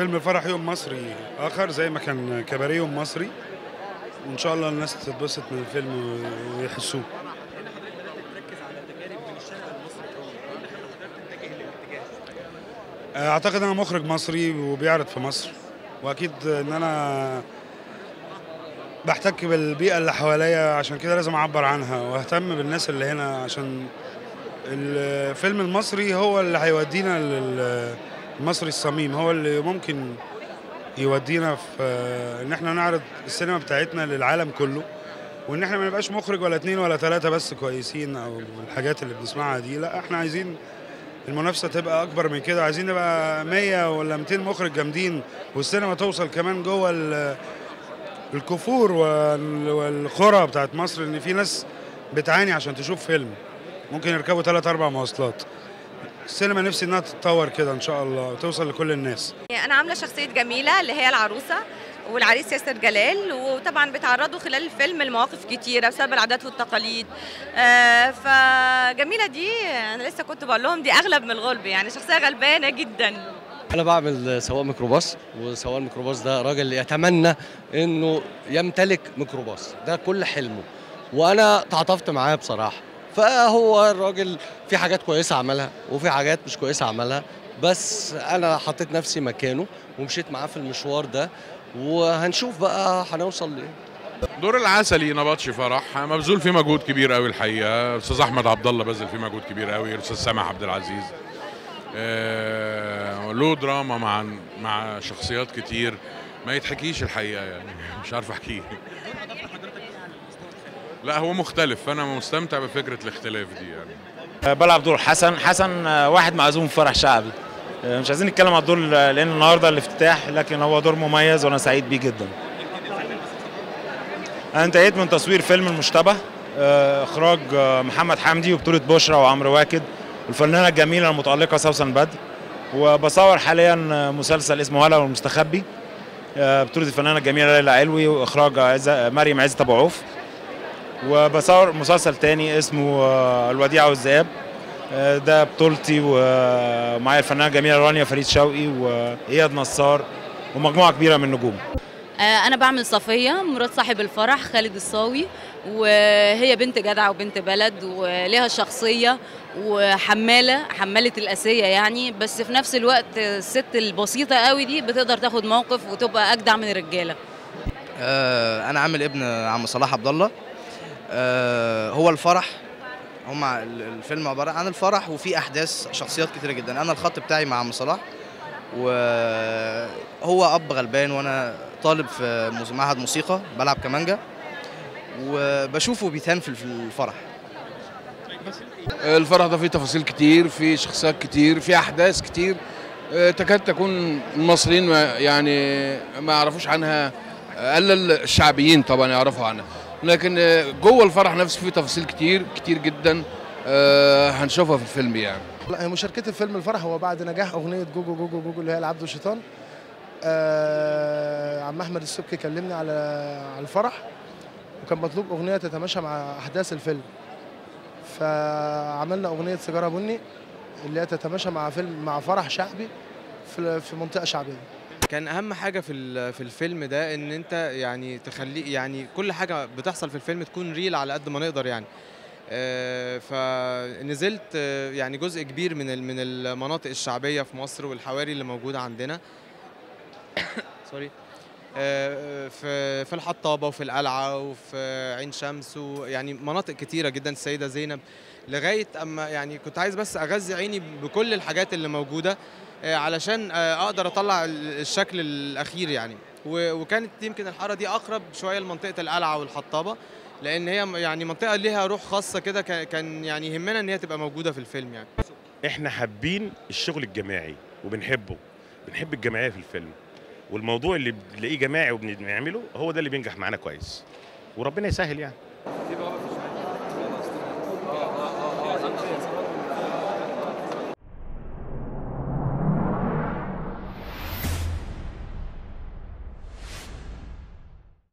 فيلم الفرح يوم مصري اخر زي ما كان كباريه يوم مصري وان شاء الله الناس تتبسط من الفيلم ويحسوه اعتقد انا مخرج مصري وبيعرض في مصر واكيد ان انا بحتك بالبيئه اللي حواليا عشان كده لازم اعبر عنها واهتم بالناس اللي هنا عشان الفيلم المصري هو اللي هيودينا للمصري الصميم هو اللي ممكن يودينا في ان احنا نعرض السينما بتاعتنا للعالم كله وان احنا ما نبقاش مخرج ولا اتنين ولا تلاته بس كويسين او الحاجات اللي بنسمعها دي لا احنا عايزين المنافسه تبقى اكبر من كده عايزين نبقى 100 ولا 200 مخرج جامدين والسينما توصل كمان جوه الكفور والقرى بتاعت مصر ان في ناس بتعاني عشان تشوف فيلم ممكن يركبوا ثلاث اربع مواصلات السينما نفسي انها تتطور كده ان شاء الله وتوصل لكل الناس انا عامله شخصيه جميله اللي هي العروسه والعريس ياسر جلال وطبعا بيتعرضوا خلال الفيلم لمواقف كتيره بسبب العادات والتقاليد آه فجميله دي انا لسه كنت بقول لهم دي اغلب من الغلب يعني شخصيه غلبانه جدا انا بعمل سواق ميكروباص وسواق الميكروباص ده راجل يتمنى انه يمتلك ميكروباص ده كل حلمه وانا تعاطفت معاه بصراحه فهو الراجل في حاجات كويسه عملها وفي حاجات مش كويسه عملها بس انا حطيت نفسي مكانه ومشيت معاه في المشوار ده وهنشوف بقى هنوصل لايه دور العسلي نبطشي فرح مبذول فيه مجهود كبير قوي الحقيقه استاذ احمد عبد الله بذل فيه مجهود كبير قوي الاستاذ سامح عبد العزيز آه له دراما مع مع شخصيات كتير ما يتحكيش الحقيقه يعني مش عارف احكيه لا هو مختلف فانا مستمتع بفكره الاختلاف دي يعني بلعب دور حسن حسن واحد معزوم في فرح شعبي مش عايزين نتكلم على الدور لان النهارده الافتتاح لكن هو دور مميز وانا سعيد بيه جدا انا انتهيت من تصوير فيلم المشتبه اخراج محمد حمدي وبطوله بشرى وعمرو واكد والفنانه الجميله المتالقه سوسن بدر وبصور حاليا مسلسل اسمه هلا والمستخبي بطوله الفنانه الجميله ليلى علوي واخراج مريم عزت ابو عوف وبصور مسلسل تاني اسمه الوديعه والذئاب ده بطولتي ومعايا الفنانه الجميله رانيا فريد شوقي واياد نصار ومجموعه كبيره من النجوم انا بعمل صفيه مرات صاحب الفرح خالد الصاوي وهي بنت جدعه وبنت بلد وليها شخصيه وحماله حماله الاسيه يعني بس في نفس الوقت الست البسيطه قوي دي بتقدر تاخد موقف وتبقى اجدع من الرجاله انا عامل ابن عم صلاح عبد الله هو الفرح هما الفيلم عباره عن الفرح وفي احداث شخصيات كتيره جدا انا الخط بتاعي مع عم صلاح وهو اب غلبان وانا طالب في معهد موسيقى بلعب كمانجا وبشوفه بيتهان في الفرح الفرح ده فيه تفاصيل كتير فيه شخصيات كتير فيه احداث كتير تكاد تكون المصريين يعني ما يعرفوش عنها الا الشعبيين طبعا يعرفوا عنها لكن جوه الفرح نفسه فيه تفاصيل كتير كتير جدا هنشوفها في الفيلم يعني مشاركتي في فيلم الفرح هو بعد نجاح اغنيه جوجو جوجو جوجو اللي هي العبد والشيطان آه عم احمد السبكي كلمني على على الفرح وكان مطلوب اغنيه تتماشى مع احداث الفيلم فعملنا اغنيه سيجاره بني اللي هي تتماشى مع فيلم مع فرح شعبي في في منطقه شعبيه كان اهم حاجه في في الفيلم ده ان انت يعني تخلي يعني كل حاجه بتحصل في الفيلم تكون ريل على قد ما نقدر يعني آه فنزلت آه يعني جزء كبير من من المناطق الشعبيه في مصر والحواري اللي موجوده عندنا سوري آه في في الحطابه وفي القلعه وفي عين شمس ويعني مناطق كتيره جدا السيده زينب لغايه اما يعني كنت عايز بس اغذي عيني بكل الحاجات اللي موجوده علشان اقدر اطلع الشكل الاخير يعني وكانت يمكن الحاره دي اقرب شويه لمنطقه القلعه والحطابه لان هي يعني منطقه ليها روح خاصه كده كان يعني يهمنا ان هي تبقى موجوده في الفيلم يعني احنا حابين الشغل الجماعي وبنحبه بنحب الجماعيه في الفيلم والموضوع اللي بنلاقيه جماعي وبنعمله هو ده اللي بينجح معانا كويس وربنا يسهل يعني